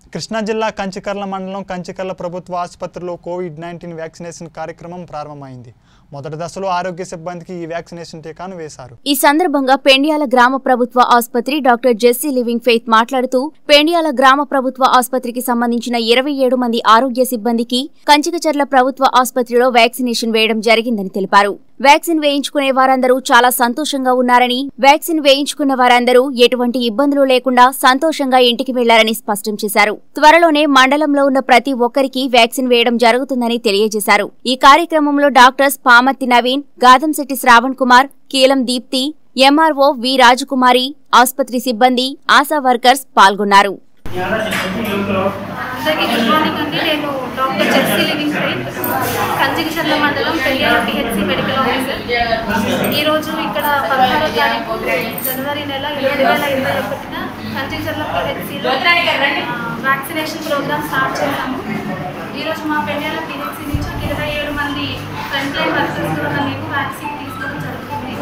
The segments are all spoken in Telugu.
కృష్ణా జిల్లా కంచికర్ల మండలం కంచికర్ల ప్రభుత్వ ఆసుపత్రిలో కోవిడ్ నైన్టీన్ వ్యాక్సినేషన్ కార్యక్రమం ప్రారంభమైంది మొదటి దశలో ఆరోగ్య సిబ్బందికి ఈ వ్యాక్సినేషన్ టీకాను వేశారు ఈ సందర్భంగా పెండియాల గ్రామ ప్రభుత్వ ఆసుపత్రి డాక్టర్ జెస్సీ లివింగ్ ఫెయిత్ మాట్లాడుతూ పెండియాల గ్రామ ప్రభుత్వ ఆసుపత్రికి సంబంధించిన ఇరవై ఏడు మంది ఆరోగ్య సిబ్బందికి కంచికచర్ల ప్రభుత్వ ఆసుపత్రిలో వ్యాక్సినేషన్ వేయడం జరిగిందని తెలిపారు వ్యాక్సిన్ వేయించుకునే వారందరూ చాలా సంతోషంగా ఉన్నారని వ్యాక్సిన్ వేయించుకున్న వారందరూ ఎటువంటి ఇబ్బందులు లేకుండా సంతోషంగా ఇంటికి వెళ్లారని స్పష్టం చేశారు త్వరలోనే మండలంలో ఉన్న ప్రతి ఒక్కరికి వ్యాక్సిన్ వేయడం జరుగుతుందని తెలియజేశారు ఈ కార్యక్రమంలో doctors Pamarthi Naveen Gadamsetti Shravan Kumar Keelam Deepthi MRO V Rajakumari ఆసుపత్రి సిబ్బంది ఆశా వర్కర్స్ పాల్గొన్నారు అందరికీ గుడ్ మార్నింగ్ అండి నేను doctor Jersey Living Faith Kanchikacherla మండలం పెళ్లియాల పిహెచ్సి మెడికల్ ఆఫీసర్ ఈరోజు ఇక్కడ పదహారో తారీఖు జనవరి నెల రెండు వేల ఇరవై ఒకటిన కంచికిచర్ల పిహెచ్సిలో వ్యాక్సినేషన్ ప్రోగ్రామ్ స్టార్ట్ చేశాము ఈరోజు మా పెళ్లియాల పిహెచ్సి నుంచి ఒక ఇరవై ఏడు మంది ఫ్రంట్ లైన్ వర్కర్స్ కూడా మేము వ్యాక్సిన్ తీసుకోవడం జరుగుతుంది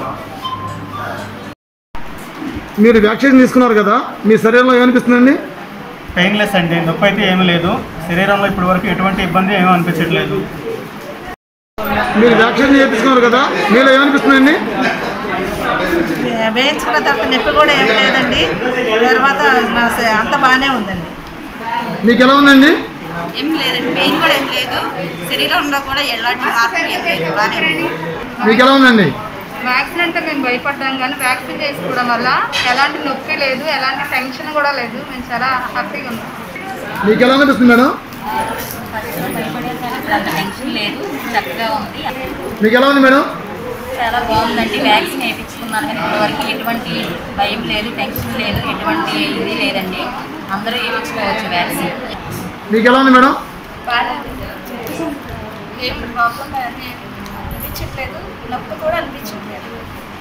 మీరు వ్యాక్సిన్ తీసుకున్నారు కదా మీ శరీరంలో ఏమనిపిస్తుందండి పెయిన్లెస్ అండి నొప్పి అయితే ఏమీ లేదు శరీరంలో ఇప్పటి వరకు ఎటువంటి ఇబ్బంది ఏమీ అనిపించట్లేదు మీరు వ్యాక్సిన్ చేయించుకున్నారు కదా మీలో ఏమనిపిస్తుందండి వేయించుకున్న తర్వాత నొప్పి కూడా ఏం లేదండి తర్వాత నా స- అంత బాగానే ఉందండి మీకు ఎలా ఉందండి ఏం లేదండి పెయిన్ కూడా ఏం లేదు శరీరంలో కూడా ఎలాంటి మార్పు ఏం లేదు బాగానే ఉంది మీకు ఎలా ఉందండి వ్యాక్సిన్ అంటే మేము భయపడ్డాం కానీ వ్యాక్సిన్ చేసుకోవడం వల్ల ఎలాంటి నొప్పి లేదు ఎలాంటి టెన్షన్ కూడా లేదు మేము చాలా హ్యాపీగా ఉన్నాం మీకు ఎలా అనిపిస్తుంది మేడం అంత టెన్షన్ లేదు చక్కగా ఉంది మీకు ఎలా ఉంది మేడం చాలా బాగుందండి వ్యాక్సిన్ వేయించుకున్నాను కానీ ఇప్పటివరకు ఎటువంటి భయం లేదు టెన్షన్ లేదు ఎటువంటి ఇది లేదండి అందరూ వేయించుకోవచ్చు వ్యాక్సిన్ మీకు ఎలా ఉంది మేడం ఏం ప్రాబ్లం అనిపించట్లేదు నొప్పి కూడా అనిపించట్లేదు